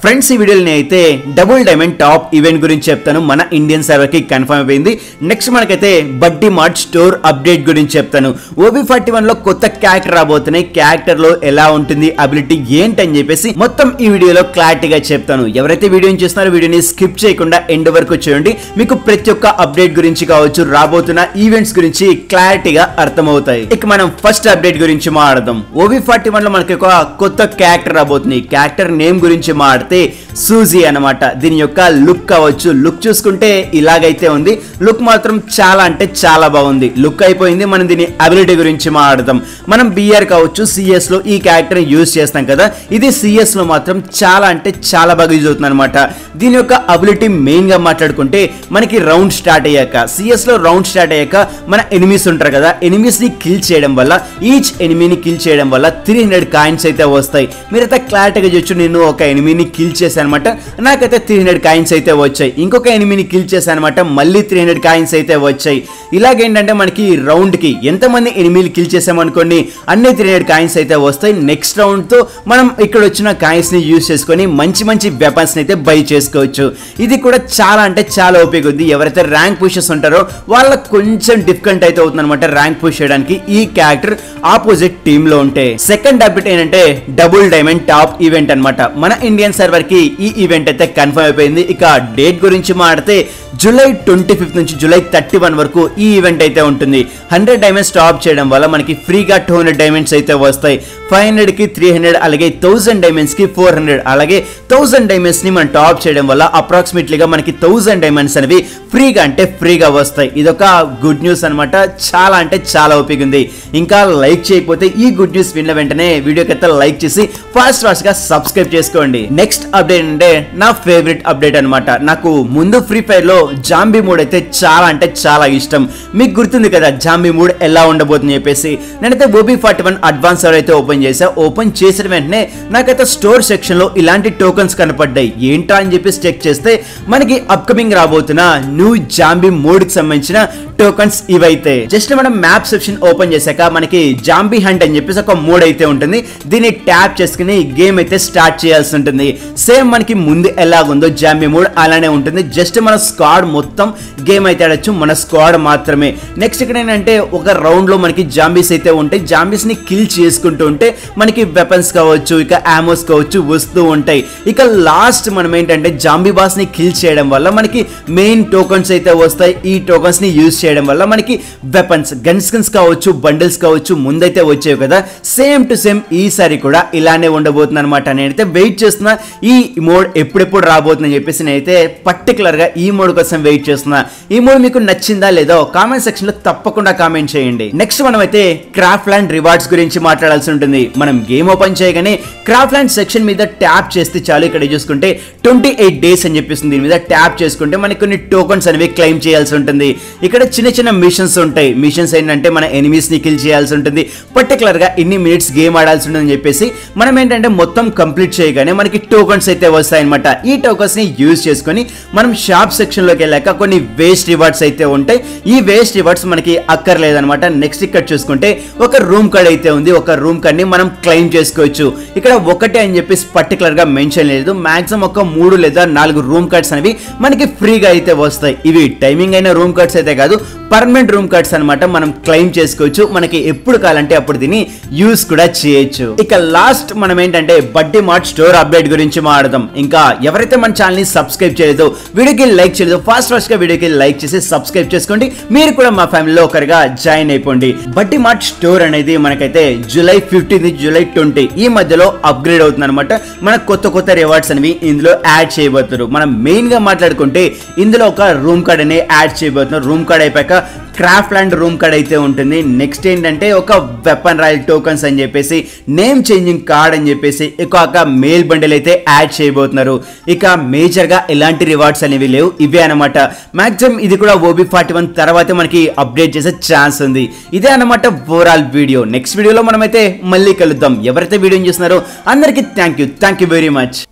friends ఈ వీడియోని అయితే డబుల్ డైమండ్ టాప్ ఈవెంట్ గురించి చెప్తాను మన ఇండియన్ సర్వర్ కి కన్ఫర్మ్ అయిపోయింది నెక్స్ట్ మనకైతే బడ్డీ మార్ట్ స్టోర్ అప్డేట్ గురించి చెప్తాను ఓబీ ఫార్టీ వన్ లో కొత్త క్యారెక్టర్ రాబోతున్నాయి క్యారెక్టర్ లో ఎలా ఉంటుంది అబిలిటీ ఏంటని చెప్పేసి మొత్తం ఈ వీడియోలో క్లారిటీగా చెప్తాను ఎవరైతే వీడియోని చూస్తున్నారో వీడియోని స్కిప్ చేయకుండా ఎండ్ వరకు చూడండి మీకు ప్రతి ఒక్క అప్డేట్ గురించి కావచ్చు రాబోతున్న ఈవెంట్స్ గురించి క్లారిటీగా అర్థమవుతాయి ఇక మనం ఫస్ట్ అప్డేట్ గురించి మాట్లాడదాం ఓబీ ఫార్టీ వన్ లో మనకి ఒక కొత్త క్యారెక్టర్ రాబోతుంది క్యారెక్టర్ నేమ్ గురించి మాట్లాడితే సూజీ అన్నమాట దీని యొక్క లుక్ కావచ్చు లుక్ చూసుకుంటే ఇలాగైతే ఉంది లుక్ మాత్రం చాలా అంటే చాలా బాగుంది లుక్ అయిపోయింది మనం దీని అబిలిటీ గురించి మాట్లాడదాం మనం బిఆర్ కావచ్చు సిఎస్ లో ఈ క్యారెక్టర్ యూజ్ చేస్తాం కదా ఇది సిఎస్ లో మాత్రం చాలా అంటే చాలా బాగా యూజ్ అవుతుంది అనమాట దీని యొక్క అబిలిటీ మెయిన్ గా మాట్లాడుకుంటే మనకి రౌండ్ స్టార్ట్ అయ్యాక సిఎస్ లో రౌండ్ స్టార్ట్ అయ్యాక మన ఎనిమీస్ ఉంటారు కదా ఎనిమీస్ ని కిల్ చేయడం వల్ల ఈచ్ ఎనిమీని కిల్ చేయడం వల్ల త్రీ హండ్రెడ్ కాయిన్స్ అయితే వస్తాయి మీరైతే క్లారిటీగా చూచ్చు నేను ఒక ఎనిమీని కిల్ చేశాను అనమాట నాకైతే త్రీ హండ్రెడ్ కాయిన్స్ అయితే వచ్చాయి ఇంకొక ఎనిమిని కిల్ చేశాను అనమాట మళ్ళీ త్రీ హండ్రెడ్ కాయిన్స్ అయితే వచ్చాయి ఇలాగేంటంటే మనకి రౌండ్ కి ఎంతమంది ఎనిమిలు కిల్ చేసామనుకోండి అన్ని త్రీ హండ్రెడ్ కాయిన్స్ అయితే వస్తాయి నెక్స్ట్ రౌండ్ తో మనం ఇక్కడ వచ్చిన కాయిన్స్ ని యూజ్ చేసుకొని మంచి మంచి వెపన్స్ అయితే బై చేసుకోవచ్చు ఇది కూడా చాలా అంటే చాలా ఓపిక ఉంది ఎవరైతే ర్యాంక్ పుషెస్ ఉంటారో వాళ్ళకి కొంచెం డిఫికల్ట్ అయితే అవుతుంది అనమాట ర్యాంక్ పుష్ చేయడానికి ఈ క్యారెక్టర్ ఆపోజిట్ టీమ్ లో ఉంటే సెకండ్ అప్డేట్ ఏంటంటే డబుల్ డైమండ్ టాప్ ఈవెంట్ అన్నమాట మన ఇండియన్ సర్వర్ కి ఈ ఈవెంట్ అయితే కన్ఫర్మ్ అయిపోయింది ఇక డేట్ గురించి మాడితే జూలై ట్వంటీ ఫిఫ్త్ నుంచి జూలై థర్టీ వన్ వరకు ఈ ఈవెంట్ అయితే ఉంటుంది హండ్రెడ్ డైమండ్స్ టాప్ చేయడం వల్ల మనకి ఫ్రీగా టూ హండ్రెడ్ డైమండ్స్ అయితే వస్తాయి ఫైవ్ హండ్రెడ్ కి త్రీ హండ్రెడ్ అలాగే థౌసండ్ డైమండ్స్ కి ఫోర్ హండ్రెడ్ అలాగే థౌసండ్ డైమండ్స్ ని మనం టాప్ చేయడం వల్ల అప్రాక్సిమేట్లీగా మనకి థౌసండ్ డైమండ్స్ అనేవి ఫ్రీగా అంటే ఫ్రీగా వస్తాయి ఇదొక గుడ్ న్యూస్ అనమాట చాలా అంటే చాలా ఓపిక ఉంది ఇంకా లైక్ చేయకపోతే ఈ గుడ్ న్యూస్ విన్న వెంటనే వీడియోకి అయితే లైక్ చేసి ఫాస్ట్ ఫాస్ట్ గా సబ్స్క్రైబ్ చేసుకోండి నెక్స్ట్ అప్డేట్ అంటే నా ఫేవరెట్ అప్డేట్ అనమాట నాకు ముందు ఫ్రీ ఫైర్ లో జాంబీ మూడ్ అయితే చాలా అంటే చాలా ఇష్టం మీకు గుర్తుంది కదా జాంబీ మూడ్ ఎలా ఉండబోతుంది చెప్పేసి నేనైతే ఓబీ ఫార్టీ వన్ అడ్వాన్స్ అయితే ఓపెన్ చేసా ఓపెన్ చేసిన వెంటనే నాకైతే స్టోర్ సెక్షన్ లో ఇలాంటి టోకన్స్ కనపడ్డాయి ఏంటా అని చెప్పేసి చెక్ చేస్తే మనకి అప్కమింగ్ రాబోతున్న న్యూ జాంబీ మోడ్ కి సంబంధించిన టోకన్స్ ఇవైతే జస్ట్ మనం మ్యాప్ సెక్షన్ ఓపెన్ చేశాక మనకి జాంబీ హంట్ అని చెప్పేసి ఒక మోడ్ అయితే ఉంటుంది దీన్ని ట్యాప్ చేసుకుని గేమ్ అయితే స్టార్ట్ చేయాల్సి ఉంటుంది సేమ్ మనకి ముందు ఎలాగుందో జాంబీ మోడ్ అలానే ఉంటుంది జస్ట్ మన స్క్వాడ్ మొత్తం గేమ్ అయితే ఆడచ్చు మన స్క్వాడ్ మాత్రమే నెక్స్ట్ ఇక్కడ ఏంటంటే ఒక రౌండ్ లో మనకి జాంబీస్ అయితే ఉంటాయి జాంబీస్ ని కిల్ చేసుకుంటూ ఉంటే మనకి వెపన్స్ కావచ్చు ఇక ఆమోస్ కావచ్చు వస్తూ ఉంటాయి ఇక లాస్ట్ మనం ఏంటంటే జాంబీ బాస్ ని కిల్ చేయడం వల్ల మనకి మెయిన్ టోకన్స్ అయితే వస్తాయి ఈ టోకన్స్ ని యూజ్ చేయడం వల్ల మనకి వెపన్స్ గన్ స్కిన్స్ కావచ్చు బండిల్స్ కావచ్చు ముందైతే వచ్చేవి కదా సేమ్ టు సేమ్ ఈసారి కూడా ఇలానే ఉండబోతుంది అనమాట నేనైతే వెయిట్ చేస్తున్నా ఈ మోడ్ ఎప్పుడెప్పుడు రాబోతుందని చెప్పేసి నేనైతే పర్టికులర్ గా ఈ మోడ్ కోసం వెయిట్ చేస్తున్నా ఈ మోడ్ మీకు నచ్చిందా లేదో కామెంట్ సెక్షన్ లో తప్పకుండా కామెంట్ చేయండి నెక్స్ట్ మనం అయితే క్రాఫ్ట్ ల్యాండ్ రివార్డ్స్ గురించి మాట్లాడాల్సి ఉంటుంది మనం గేమ్ ఓపెన్ చేయగానే క్రాఫ్ట్ ల్యాండ్ సెక్షన్ మీద ట్యాప్ చేస్తే చాలు ఇక్కడ చూసుకుంటే ట్వంటీ ఎయిట్ డేస్ అని చెప్పేసి దీని మీద ట్యాప్ చేసుకుంటే మనకి కొన్ని టోకన్స్ అనేవి క్లెయిమ్ చేయాల్సి ఉంటుంది ఇక్కడ చిన్న చిన్న మిషన్స్ ఉంటాయి మిషన్స్ ఏంటంటే మన ఎనిమీస్ ని కిల్ చేయాల్సి ఉంటుంది పర్టికులర్ గా ఇన్ని మినిట్స్ గేమ్ ఆడాల్సి ఉంటుందని చెప్పేసి మనం ఏంటంటే మొత్తం కంప్లీట్ చేయగానే మనకి టోకన్స్ అయితే వస్తాయి అనమాట ఈ టోకన్స్ ని యూజ్ చేసుకొని మనం షాప్ సెక్షన్ లోకి వెళ్ళాక కొన్ని వేస్ట్ రివార్డ్స్ అయితే ఉంటాయి ఈ వేస్ట్ రివార్డ్స్ మనకి అక్కర్లేదన్నమాట నెక్స్ట్ ఇక్కడ చూసుకుంటే ఒక రూమ్ కార్డ్ అయితే ఉంది ఒక రూమ్ కార్డ్ ని మనం క్లెయిమ్ చేసుకోవచ్చు ఇక్కడ ఒకటే అని చెప్పేసి పర్టికులర్ గా మెన్షన్ లేదు మాక్సిమం ఒక మూడు లేదా నాలుగు రూమ్ కార్డ్స్ అనేవి మనకి ఫ్రీగా అయితే వస్తాయి ఇవి టైమింగ్ అయిన రూమ్ కార్డ్స్ అయితే కాదు పర్మనెంట్ రూమ్ కార్డ్స్ అనమాట మనం క్లెయిమ్ చేసుకోవచ్చు మనకి ఎప్పుడు కావాలంటే అప్పుడు దీన్ని యూస్ కూడా చేయొచ్చు ఇక లాస్ట్ మనం ఏంటంటే బడ్డీ మార్ట్ స్టోర్ అప్డేట్ గురించి మాట్లాడదాం ఇంకా ఎవరైతే మన ఛానల్ ని సబ్స్క్రైబ్ చేయలేదో వీడియోకి లైక్ చేయలేదు ఫాస్ట్ ఫాస్ట్ గా వీడియోకి లైక్ చేసి సబ్స్క్రైబ్ చేసుకోండి మీరు కూడా మా ఫ్యామిలీలో ఒకరిగా జాయిన్ అయిపోండి బడ్డీ మార్ట్ స్టోర్ అనేది మనకైతే జూలై ఫిఫ్టీన్త్ జూలై ట్వంటీ ఈ మధ్యలో అప్గ్రేడ్ అవుతుంది అనమాట మన కొత్త కొత్త రివార్డ్స్ అనేవి ఇందులో యాడ్ చేయబోతున్నారు మనం మెయిన్ గా మాట్లాడుకుంటే ఇందులో ఒక రూమ్ కార్డ్ అనేది యాడ్ చేయబోతున్నారు రూమ్ కార్డ్ అయిపోయాక క్రాఫ్ట్ ల్యాండ్ రూమ్ కార్డ్ అయితే ఉంటుంది నెక్స్ట్ ఏంటంటే ఒక వెపన్ రాయల్ టోకన్స్ అని చెప్పేసి నేమ్ చేంజింగ్ కార్డ్ అని చెప్పేసి ఒక మెయిల్ బండిల్ అయితే యాడ్ చేయబోతున్నారు ఇక మేజర్ గా ఎలాంటి రివార్డ్స్ అనేవి లేవు ఇవే అనమాట మాక్సిమం ఇది కూడా ఓబీ ఫార్టీ వన్ తర్వాత మనకి అప్డేట్ చేసే ఛాన్స్ ఉంది ఇదే అనమాట ఓవరాల్ వీడియో నెక్స్ట్ వీడియోలో మనమైతే మళ్ళీ కలుద్దాం ఎవరైతే వీడియో చూస్తున్నారో అందరికీ thank you thank you very much